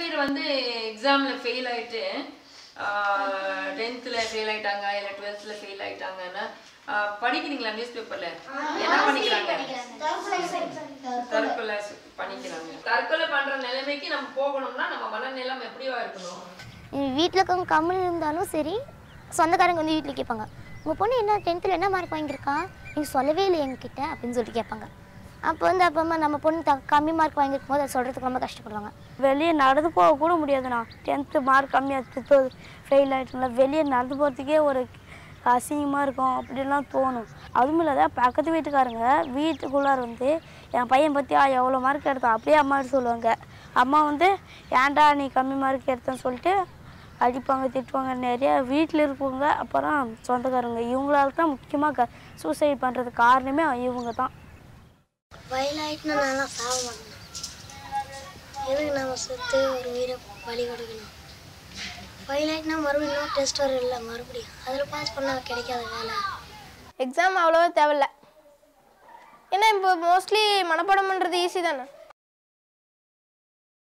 பேர் வந்து எக்ஸாமில் ஃபெயில் ஆயிட்டு டென்த்தில் ஃபெயில் ஆயிட்டாங்க இல்லை டுவெல்த்தில் ஃபெயில் ஆயிட்டாங்கன்னா ஆஹ் படிக்கிறீங்களா நியூஸ் பேப்பரில் என்ன பண்ணிக்கிறாங்க தற்கொலை சு- பண்ணிக்கிறாங்க தற்கொலை பண்ற நிலைமைக்கு நம்ம போகணும்னா நம்ம மனநிலம் எப்படிவா இருக்கணும் வீட்டில் இருக்கவங்க கம்மல் இருந்தாலும் சரி சொந்தக்காரங்க வந்து வீட்டில் கேட்பாங்க உங்கள் பொண்ணு என்ன டென்த்தில் என்ன மார்க் வாங்கியிருக்கா நீங்கள் சொல்லவே இல்லை எங்ககிட்ட அப்படின்னு சொல்லிட்டு கேட்பாங்க அப்போ வந்து அப்போ அம்மா நம்ம பொண்ணு த கம்மி மார்க் வாங்கியிருக்கும் போது அதை சொல்கிறதுக்கு ரொம்ப கஷ்டப்படுவாங்க வெளியே நடந்து போக கூட முடியாதுண்ணா டென்த்து மார்க் கம்மியாக ஃபெயில் ஆகிட்டோம்ல வெளியே நடந்து போகிறதுக்கே ஒரு அசிங்கமாக இருக்கும் அப்படிலாம் தோணும் அதுவும் இல்லாத பக்கத்து வீட்டுக்காரங்க வீட்டுக்குள்ளார வந்து என் பையன் பற்றியா எவ்வளோ மார்க் எடுத்தான் அப்படியே அம்மா சொல்லுவாங்க அம்மா வந்து ஏன்டா நீ கம்மி மார்க் எடுத்தேன்னு சொல்லிட்டு அடிப்பாங்க திட்டுவாங்க நிறைய வீட்டில் இருப்பவங்க அப்புறம் சொந்தக்காரங்க இவங்களால தான் முக்கியமாக க சூசைட் பண்ணுறதுக்கு காரணமே இவங்க தான் வயலாயிட்டுனா நான் சாக மாட்டேன் எதுக்கு நம்ம செத்து ஒரு உயிரை பலி கொடுக்கணும் வயலாயிட்டுனா மறுபடியும் இன்னும் டெஸ்ட் வரும் இல்லை மறுபடியும் அதில் பாஸ் பண்ணால் கிடைக்காத வேலை எக்ஸாம் அவ்வளோவா தேவையில்ல ஏன்னா இப்போ மோஸ்ட்லி மனப்பாடம் பண்ணுறது ஈஸி தானே